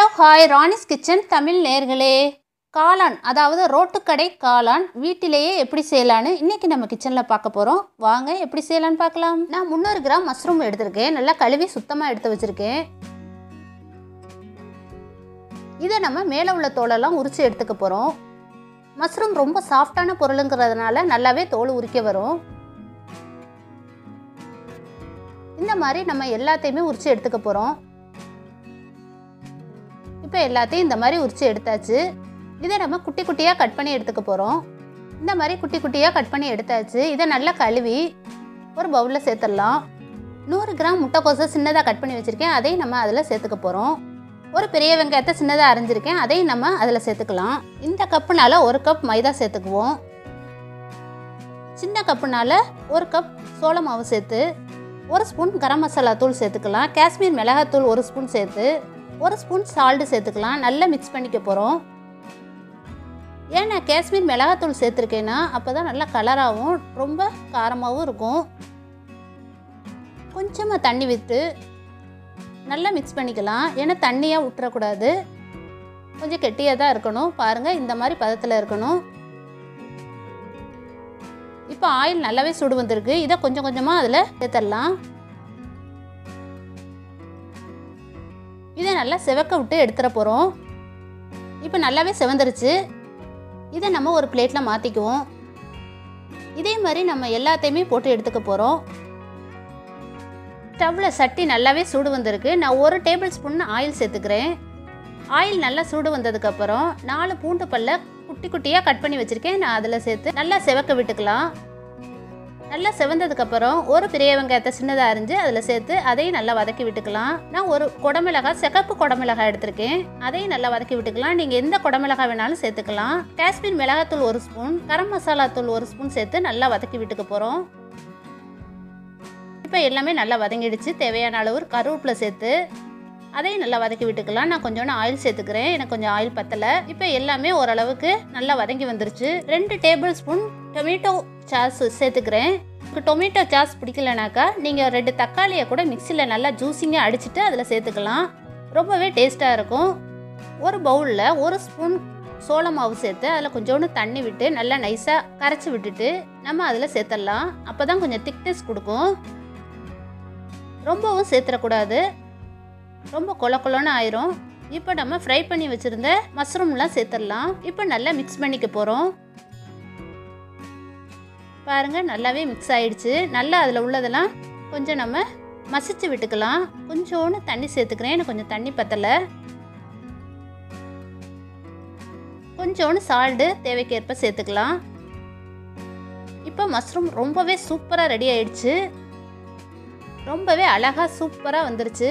hello hi Rani's kitchen Tamil நேர்களே காளான் அதாவது ரோட்டுக்கடை காளான் வீட்டிலேயே எப்படி செய்யலான்னு இன்றைக்கி நம்ம கிச்சனில் பார்க்க போகிறோம் வாங்க எப்படி செய்யலான்னு பார்க்கலாம் நான் முந்நூறு கிராம் மஷ்ரூம் எடுத்திருக்கேன் நல்லா கழுவி சுத்தமாக எடுத்து வச்சுருக்கேன் இதை நம்ம மேலே உள்ள தோலெல்லாம் உரித்து எடுத்துக்க போகிறோம் மஷ்ரூம் ரொம்ப சாஃப்டான பொருளுங்கிறதுனால நல்லாவே தோல் உரிக்க வரும் இந்த மாதிரி நம்ம எல்லாத்தையுமே உரித்து எடுத்துக்க போகிறோம் இப்போ எல்லாத்தையும் இந்த மாதிரி உரித்து எடுத்தாச்சு இதை நம்ம குட்டி குட்டியாக கட் பண்ணி எடுத்துக்க போகிறோம் இந்த மாதிரி குட்டி குட்டியாக கட் பண்ணி எடுத்தாச்சு இதை நல்லா கழுவி ஒரு பவுலில் சேர்த்துடலாம் நூறு கிராம் முட்டைக்கோசை சின்னதாக கட் பண்ணி வச்சுருக்கேன் அதையும் நம்ம அதில் சேர்த்துக்க போகிறோம் ஒரு பெரிய வெங்காயத்தை சின்னதாக அரைஞ்சிருக்கேன் அதையும் நம்ம அதில் சேர்த்துக்கலாம் இந்த கப்புனால ஒரு கப் மைதா சேர்த்துக்குவோம் சின்ன கப்புனால ஒரு கப் சோள மாவு சேர்த்து ஒரு ஸ்பூன் கரம் மசாலா தூள் சேர்த்துக்கலாம் காஷ்மீர் மிளகாத்தூள் ஒரு ஸ்பூன் சேர்த்து ஒரு ஸ்பூன் சால்ட்டு சேர்த்துக்கலாம் நல்லா மிக்ஸ் பண்ணிக்க போகிறோம் ஏன் நான் காஷ்மீர் மிளகாத்தூள் சேர்த்துருக்கேன்னா அப்போ தான் நல்லா கலராகவும் ரொம்ப காரமாகவும் இருக்கும் கொஞ்சமாக தண்ணி விட்டு நல்லா மிக்ஸ் பண்ணிக்கலாம் ஏன்னா தண்ணியாக விட்டுறக்கூடாது கொஞ்சம் கெட்டியாக தான் இருக்கணும் பாருங்கள் இந்த மாதிரி பதத்தில் இருக்கணும் இப்போ ஆயில் நல்லாவே சுடு வந்திருக்கு இதை கொஞ்சம் கொஞ்சமாக அதில் சேர்த்துடலாம் இதை நல்லா செவக்க விட்டு எடுத்துட போகிறோம் இப்போ நல்லாவே செவந்துருச்சு இதை நம்ம ஒரு பிளேட்டில் மாற்றிக்குவோம் இதே மாதிரி நம்ம எல்லாத்தையுமே போட்டு எடுத்துக்க போகிறோம் ஸ்டவ்வில் சட்டி நல்லாவே சூடு வந்திருக்கு நான் ஒரு டேபிள் ஸ்பூன் ஆயில் சேர்த்துக்கிறேன் ஆயில் நல்லா சூடு வந்ததுக்கப்புறம் நாலு பூண்டு பல்ல குட்டி குட்டியாக கட் பண்ணி வச்சுருக்கேன் நான் அதில் சேர்த்து நல்லா செவக்க விட்டுக்கலாம் நல்லா செவந்ததுக்கப்புறம் ஒரு பெரிய வெங்காயத்தை சின்னதாக அரிஞ்சு அதில் சேர்த்து அதையும் நல்லா வதக்கி விட்டுக்கலாம் நான் ஒரு குடமிளகாய் சிகப்பு குடமிளகாய் எடுத்திருக்கேன் அதையும் நல்லா வதக்கி விட்டுக்கலாம் நீங்கள் எந்த குடமிளகாய் வேணாலும் சேர்த்துக்கலாம் காஷ்மீர் மிளகாத்தூள் ஒரு ஸ்பூன் கரம் மசாலா தூள் ஒரு ஸ்பூன் சேர்த்து நல்லா வதக்கி விட்டுக்க போகிறோம் இப்போ எல்லாமே நல்லா வதங்கிடுச்சு தேவையான அளவு கருவேப்பிலை சேர்த்து அதையும் நல்லா வதக்கி விட்டுக்கலாம் நான் கொஞ்சோண்டு ஆயில் சேர்த்துக்கிறேன் எனக்கு கொஞ்சம் ஆயில் பத்தலை இப்போ எல்லாமே ஓரளவுக்கு நல்லா வதங்கி வந்துருச்சு ரெண்டு டேபிள் ஸ்பூன் டொமேட்டோ சாஸ் சேர்த்துக்கிறேன் உங்களுக்கு டொமேட்டோ சாஸ் பிடிக்கலனாக்கா நீங்கள் ரெண்டு தக்காளியை கூட மிக்சியில் நல்லா ஜூஸிங்காக அடிச்சுட்டு அதில் சேர்த்துக்கலாம் ரொம்பவே டேஸ்ட்டாக இருக்கும் ஒரு பவுலில் ஒரு ஸ்பூன் சோள மாவு சேர்த்து அதில் கொஞ்சோண்டு தண்ணி விட்டு நல்லா நைஸாக கரைச்சி விட்டுட்டு நம்ம அதில் சேர்த்துடலாம் அப்போ தான் கொஞ்சம் திக்னஸ் கொடுக்கும் ரொம்பவும் சேர்த்துடக்கூடாது ரொம்ப கொல கொலன்னு ஆயிரும் இப்போ நம்ம ஃப்ரை பண்ணி வச்சுருந்த மஷ்ரூம்லாம் சேர்த்துடலாம் இப்போ நல்லா மிக்ஸ் பண்ணிக்க போகிறோம் பாருங்கள் நல்லாவே மிக்ஸ் ஆயிடுச்சு நல்லா அதில் உள்ளதெல்லாம் கொஞ்சம் நம்ம மசிச்சு விட்டுக்கலாம் கொஞ்சோண்டு தண்ணி சேர்த்துக்கிறேன் எனக்கு கொஞ்சம் தண்ணி பத்தலை கொஞ்சோண்டு சால்ட்டு தேவைக்கேற்ப சேர்த்துக்கலாம் இப்போ மஷ்ரூம் ரொம்பவே சூப்பராக ரெடி ஆயிடுச்சு ரொம்பவே அழகாக சூப்பராக வந்துருச்சு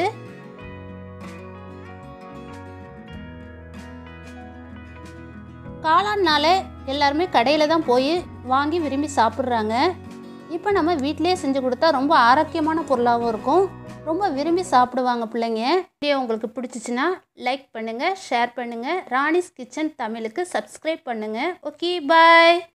காளான்னாலே எல்லாருமே கடையில் தான் போய் வாங்கி விரும்பி சாப்பிட்றாங்க இப்போ நம்ம வீட்டிலே செஞ்சு கொடுத்தா ரொம்ப ஆரோக்கியமான பொருளாகவும் இருக்கும் ரொம்ப விரும்பி சாப்பிடுவாங்க பிள்ளைங்க வீடியோ உங்களுக்கு பிடிச்சிச்சின்னா லைக் பண்ணுங்கள் ஷேர் பண்ணுங்கள் ராணிஸ் கிச்சன் தமிழுக்கு சப்ஸ்கிரைப் பண்ணுங்கள் ஓகே பாய்